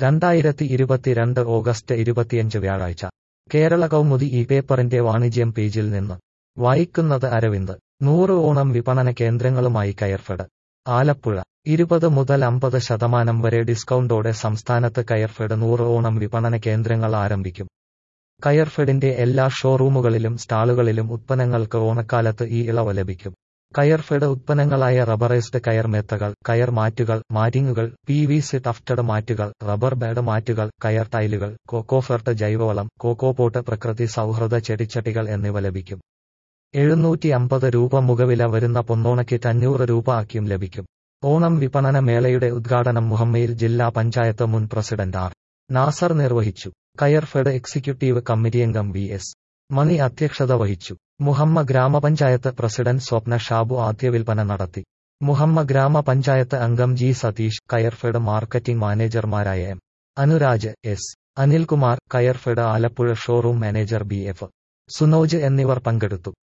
രണ്ടായിരത്തി ഇരുപത്തിരണ്ട് ഓഗസ്റ്റ് ഇരുപത്തിയഞ്ച് വ്യാഴാഴ്ച കേരള കൗമുദി ഈ പേപ്പറിന്റെ വാണിജ്യം പേജിൽ നിന്ന് വായിക്കുന്നത് അരവിന്ദ് നൂറ് ഓണം വിപണന കേന്ദ്രങ്ങളുമായി കയർഫെഡ് ആലപ്പുഴ ഇരുപത് മുതൽ അമ്പത് ശതമാനം വരെ ഡിസ്കൗണ്ടോടെ സംസ്ഥാനത്ത് കയർഫെഡ് നൂറ് ഓണം വിപണന കേന്ദ്രങ്ങൾ ആരംഭിക്കും കയർഫെഡിന്റെ എല്ലാ ഷോറൂമുകളിലും സ്റ്റാളുകളിലും ഉത്പന്നങ്ങൾക്ക് ഓണക്കാലത്ത് ഈ ഇളവ് ലഭിക്കും കയർഫെഡ് ഉത്പന്നങ്ങളായ റബ്ബറൈസ്ഡ് കയർ മെത്തകൾ കയർ മാറ്റുകൾ മാറ്റിങ്ങുകൾ പി വി സി ടഫ്റ്റഡ് മാറ്റുകൾ റബ്ബർ ബാഡ് മാറ്റുകൾ കയർ ടൈലുകൾ കോക്കോഫെർട്ട് ജൈവവളം കോക്കോപോട്ട് പ്രകൃതി സൗഹൃദ ചെടിച്ചട്ടികൾ എന്നിവ ലഭിക്കും എഴുന്നൂറ്റി അമ്പത് രൂപ മുഖവില വരുന്ന പൊന്നോണക്കിറ്റ് അഞ്ഞൂറ് രൂപ ആക്കിയും ലഭിക്കും ഓണം വിപണന മേളയുടെ ഉദ്ഘാടനം മുഹമ്മയിൽ ജില്ലാ പഞ്ചായത്ത് മുൻ പ്രസിഡന്റ് ആർ നാസർ നിർവഹിച്ചു കയർഫെഡ് എക്സിക്യൂട്ടീവ് കമ്മിറ്റി അംഗം വി എസ് മണി അധ്യക്ഷത വഹിച്ചു മുഹമ്മ ഗ്രാമപഞ്ചായത്ത് പ്രസിഡന്റ് സ്വപ്ന ഷാബു ആദ്യ വിൽപ്പന നടത്തി മുഹമ്മ ഗ്രാമപഞ്ചായത്ത് അംഗം ജി സതീഷ് കയർഫെഡ് മാർക്കറ്റിംഗ് മാനേജർമാരായ M Anuraj S Anilkumar Coirfed Alappuzha showroom manager B F Sunoj എന്നിവർ പങ്കെടുത്തു